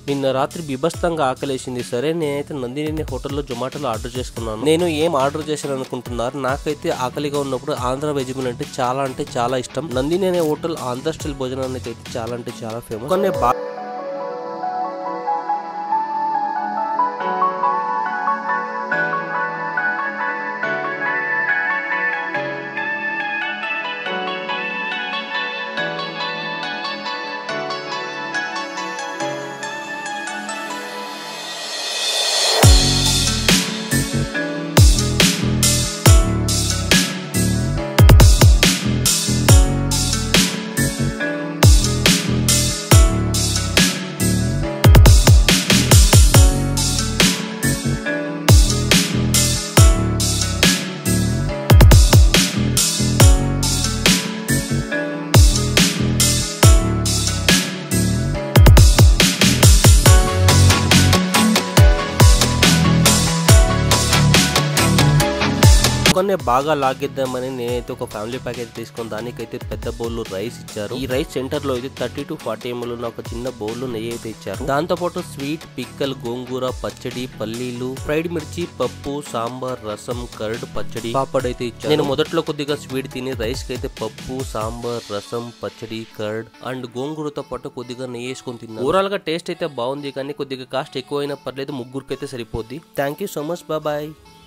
నిన్న రాత్రి బిభస్తంగా ఆకలేసింది సరే నేనైతే నందిని హోటల్లో జొమాటోలో ఆర్డర్ చేసుకున్నాను నేను ఏం ఆర్డర్ చేశాను అనుకుంటున్నారు నాకైతే ఆకలిగా ఉన్నప్పుడు ఆంధ్ర వెజిబుల్ అంటే చాలా అంటే చాలా ఇష్టం నందిని అనే హోటల్ ఆంధ్ర స్టైల్ భోజనానికి అయితే చాలా అంటే చాలా ఫేమస్ కొన్ని బా కొన్ని బాగా లాగేద్దామని నేనైతే ఒక ఫ్యామిలీ ప్యాకేజ్ తీసుకుని దానికైతే పెద్ద బౌల్ రైస్ ఇచ్చారు ఈ రైస్ సెంటర్ లో అయితే థర్టీ టు ఫార్టీ ఎంఎల్ ఉన్న ఒక చిన్న బౌల్ నెయ్యి అయితే ఇచ్చారు దాంతో పాటు స్వీట్ పిక్కల్ గోంగూర పచ్చడి పల్లీలు ఫ్రైడ్ మిర్చి పప్పు సాంబార్ రసం కర్డ్ పచ్చడి పాపడ్ అయితే ఇచ్చారు నేను మొదట్లో కొద్దిగా స్వీట్ తిని రైస్ కి అయితే పప్పు సాంబార్ రసం పచ్చడి కర్డ్ అండ్ గోంగూరతో పాటు కొద్దిగా నెయ్యి వేసుకొని తిన్నాను ఓవరాల్ గా టేస్ట్ అయితే బాగుంది కానీ కొద్దిగా కాస్ట్ ఎక్కువైనా పర్లేదు ముగ్గురికి అయితే సరిపోద్ది thank you so much bye